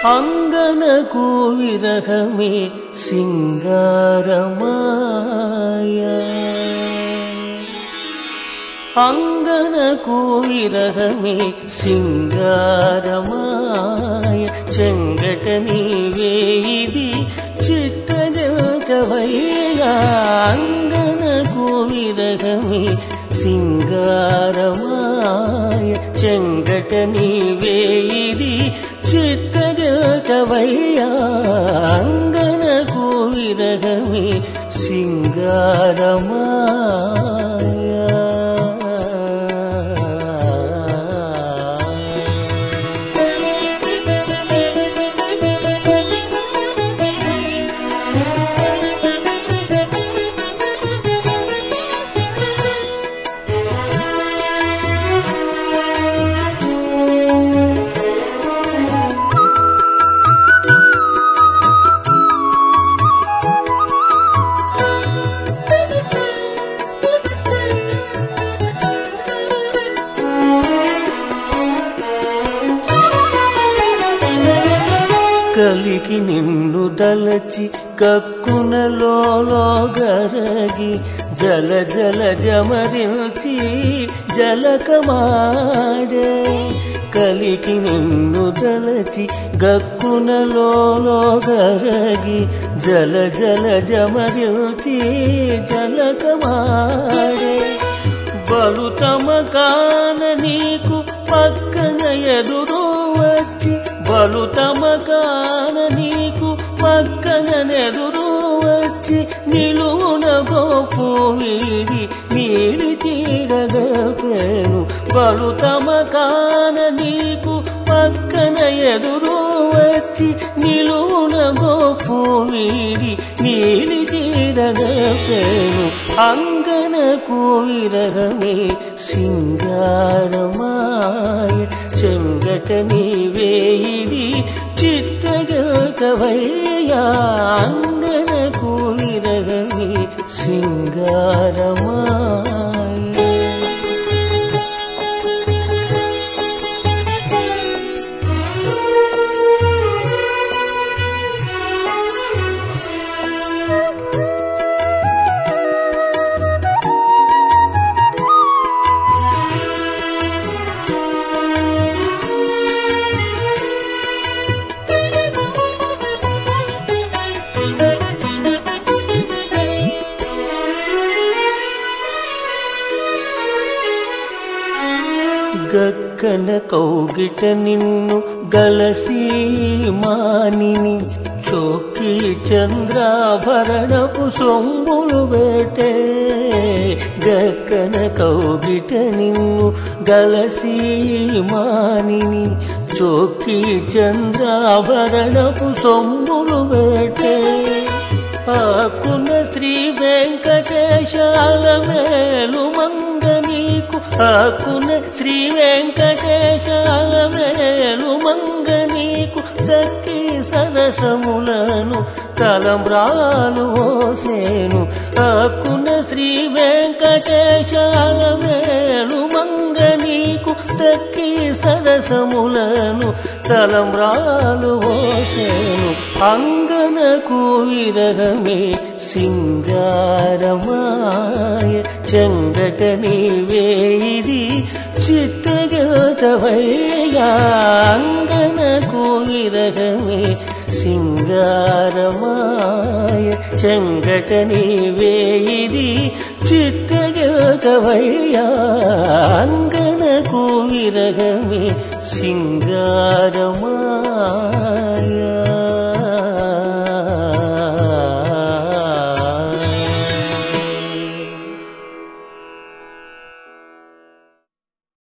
అంగనకు విరహమే సింగారమాయ అంగనకు విరహమే సింగారమాయ చెంగట నీవేది చిత్తగవయ్యా అంగనకు విరహమే సింగారమాయ చెంగట నీవేది చిత్తగవయ్యా అంగనకు విరహమే సింగారమాయ కలికి నిన్ను దలచి కక్కునలో గరగి జల జల జమరించి జలకమాడే కలికి నిన్ను దలచి గక్కునలో గరగి జల జల జమరించి జలకమాడే బలు తమ కాన నీకు పక్కన ఎదురు వచ్చి బలు తమ కాన నీకు పక్కన ఎదురు వచ్చి నిలువున గోపు వీడి నీలి తీరగపేను బలు తమ కాన నీకు పక్కన ఎదురు వచ్చి నిలువున గోపు వీడి నీలి తీరగపేను అంగనకు విరహమే సింగారమాయ చెంగట నీవేది చిత్తగతవయ్యా అంగనకు విరహమే సింగారమాయ గక్కన కౌగిట నిన్ను గలసి మానిని చోకి చంద్రాభరణపు సొంబులు వేటే గక్కన కౌగిట నిన్ను గలసి మానిని చోకి చంద్రాభరణపు సొంబులు వేటే ఆకున శ్రీ వెంకటేశాల మేలు మంగ నీకు ఆకున శ్రీ వెంకటేశాల మేలు మంగ నీకు దక్కి సరసములను తలంబ్రాలు ఓసేను ఆకున శ్రీ వెంకటేశాల మేలు మంగ నీకు దక్కి సరసములను తలంబ్రాలు ఓసేను అంగనకు విరహమే సింగారమాయ చెంగట నీవేది చిత్తగతవయ్యా అంగనకు విరహమే సింగారమాయ చెంగట నీవేది చిత్తగతవయ్యా అంగనకు విరహమే సింగారమాయ